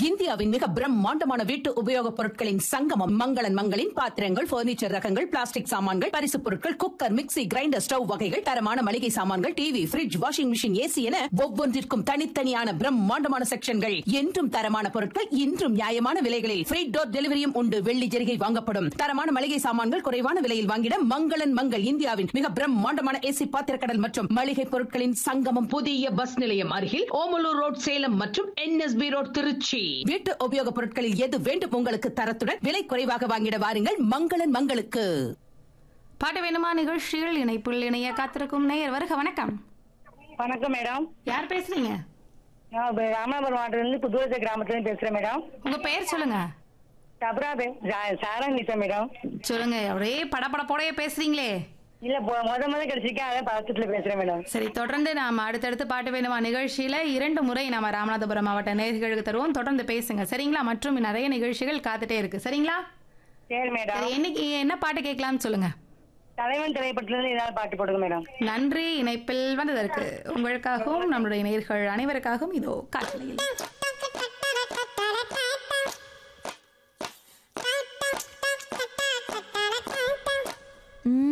இந்தியாவின் மிக பிரம்மாண்டமான வீட்டு உபயோகப் பொருட்களின் சங்கமம் மங்களன் மங்களின் பாத்திரங்கள் பர்னிச்சர் ரகங்கள் பிளாஸ்டிக் சாமான்கள் பரிசுப் பொருட்கள் குக்கர் மிக்ஸி கிரைண்டர் ஸ்டவ் வகைகள் தரமான மளிகை சாமான்கள் TV fridge washing machine AC என ஒவ்வொன்றிற்கும் தனித்தனியான பிரம்மாண்டமான செக்ஷன்கள் என்றும் தரமான பொருட்கள் இன்றும் நியாயமான விலைகளில் ஃப்ரீ டோர் டெலிவரியும் உண்டு வெள்ளி ஜெரிகை வாங்கப்படும் தரமான மளிகை சாமான்கள் குறைவான விலையில் வாங்கிட மங்களன் மங்கள் இந்தியாவின் மிக பிரம்மாண்டமான ஏசி பாத்திரக்கடல் மற்றும் மளிகை பொருட்களின் சங்கமம் புதிய பஸ் நிலையம் அருகில் ஓமலூர் ரோட் சேலம் மற்றும் என்எஸ்பி ரோட் திருச்சி வீட்டு உபயோகப் பொருட்களில் எது வேண்டும் உங்களுக்கு தரத்துடன் விலை குறைவாக வாங்கிட வாருங்கள் மங்களன் மங்களுக்கு பாட்டு வேணுமா நிகழ்ச்சியில் இணைப்பில் இணைய காத்திருக்கும் நேயர் வருக வணக்கம் வணக்கம் மேடம் யார் பேசுறீங்க நான் இப்ப ராமநாதபுரம் மாவட்டத்திலிருந்து புதுவச கிராமத்துலேருந்து பேசுறேன் மேடம் உங்க பெயர் சொல்லுங்க சப்ரா பே சா- சாரா நிசா மேடம் சொல்லுங்க அப்படியே படபடப்போடயே பேசுறீங்களே இல்ல பொ- முத முத கிடைச்சிருக்கேன் அதான் பக்கத்துல பேசுறேன் மேடம் சரி தொடர்ந்து நாம அடுத்தடுத்து பாட்டு வேணுமா நிகழ்ச்சியில இரண்டு முறை நாம ராமநாதபுரம் மாவட்ட நேர்களுக்கு தருவோம் தொடர்ந்து பேசுங்க சரிங்களா மற்றும் நிறைய நிகழ்ச்சிகள் காத்துட்டே இருக்கு சரிங்களா சரி மேடம் சரி இன்னைக்கு என்ன பாட்டு கேட்கலாம்னு சொல்லுங்க தலைவன் திரைப்படத்திலிருந்து ஏதாவது பாட்டு போடுங்க மேடம் நன்றி இணைப்பில் வந்ததற்கு உங்களுக்காகவும் நம்மளுடைய நேர்கள் அனைவருக்காகவும் இதோ காட்டலையில்